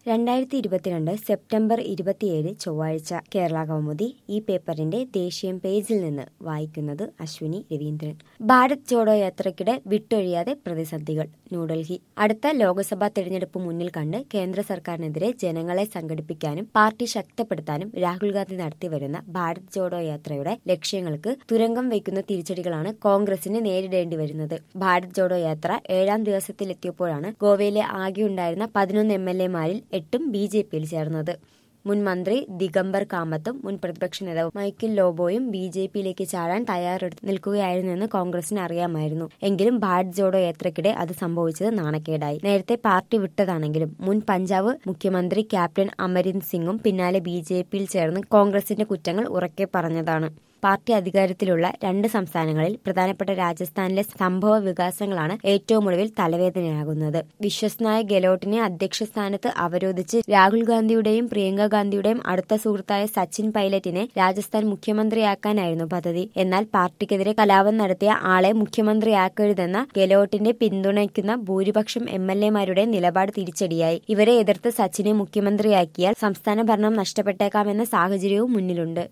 രണ്ടായിരത്തി ഇരുപത്തിരണ്ട് സെപ്റ്റംബർ ഇരുപത്തിയേഴ് ചൊവ്വാഴ്ച കേരള കൗമുദി ഈ പേപ്പറിന്റെ ദേശീയ പേജിൽ നിന്ന് വായിക്കുന്നത് അശ്വിനി രവീന്ദ്രൻ ഭാരത് ജോഡോ യാത്രയ്ക്കിടെ വിട്ടൊഴിയാതെ പ്രതിസന്ധികൾ ന്യൂഡൽഹി അടുത്ത ലോക്സഭാ തെരഞ്ഞെടുപ്പ് മുന്നിൽ കണ്ട് കേന്ദ്ര സർക്കാരിനെതിരെ ജനങ്ങളെ സംഘടിപ്പിക്കാനും പാർട്ടി ശക്തിപ്പെടുത്താനും രാഹുൽ ഗാന്ധി നടത്തിവരുന്ന ഭാരത് ജോഡോ യാത്രയുടെ ലക്ഷ്യങ്ങൾക്ക് തുരങ്കം വയ്ക്കുന്ന തിരിച്ചടികളാണ് കോൺഗ്രസിന് നേരിടേണ്ടി വരുന്നത് ഭാരത് ജോഡോ യാത്ര ഏഴാം ദിവസത്തിലെത്തിയപ്പോഴാണ് ഗോവയിലെ ആകെയുണ്ടായിരുന്ന പതിനൊന്ന് എം എൽ എമാരിൽ എട്ടും ബി ജെ പിയിൽ ചേർന്നത് മുൻ മന്ത്രി ദിഗംബർ കാമത്തും മുൻ പ്രതിപക്ഷ നേതാവ് മൈക്കിൾ ലോബോയും ബി ജെ പിയിലേക്ക് ചാടാൻ തയ്യാറെടുത്ത് നിൽക്കുകയായിരുന്നെന്ന് കോൺഗ്രസിന് അറിയാമായിരുന്നു എങ്കിലും ഭാരത് ജോഡോ യാത്രയ്ക്കിടെ അത് സംഭവിച്ചത് നാണക്കേടായി നേരത്തെ പാർട്ടി വിട്ടതാണെങ്കിലും മുൻ പഞ്ചാബ് മുഖ്യമന്ത്രി ക്യാപ്റ്റൻ അമരിന്ദ് സിംഗും പിന്നാലെ ബി ജെ പിയിൽ ചേർന്ന് കോൺഗ്രസിന്റെ കുറ്റങ്ങൾ ഉറക്കെ പറഞ്ഞതാണ് പാർട്ടി അധികാരത്തിലുള്ള രണ്ട് സംസ്ഥാനങ്ങളിൽ പ്രധാനപ്പെട്ട രാജസ്ഥാനിലെ സംഭവ വികാസങ്ങളാണ് ഏറ്റവും ഒടുവിൽ തലവേദനയാകുന്നത് വിശ്വസ്നായ ഗെലോട്ടിനെ അധ്യക്ഷ സ്ഥാനത്ത് അവരോധിച്ച് രാഹുൽ ഗാന്ധിയുടെയും പ്രിയങ്ക ഗാന്ധിയുടെയും അടുത്ത സുഹൃത്തായ സച്ചിൻ പൈലറ്റിനെ രാജസ്ഥാൻ മുഖ്യമന്ത്രിയാക്കാനായിരുന്നു പദ്ധതി എന്നാൽ പാർട്ടിക്കെതിരെ കലാപം നടത്തിയ ആളെ മുഖ്യമന്ത്രിയാക്കരുതെന്ന ഗെലോട്ടിന്റെ പിന്തുണയ്ക്കുന്ന ഭൂരിപക്ഷം എം എൽ എമാരുടെ നിലപാട് തിരിച്ചടിയായി ഇവരെ എതിർത്ത് സച്ചിനെ മുഖ്യമന്ത്രിയാക്കിയാൽ സംസ്ഥാന ഭരണം നഷ്ടപ്പെട്ടേക്കാമെന്ന സാഹചര്യവും മുന്നിലുണ്ട്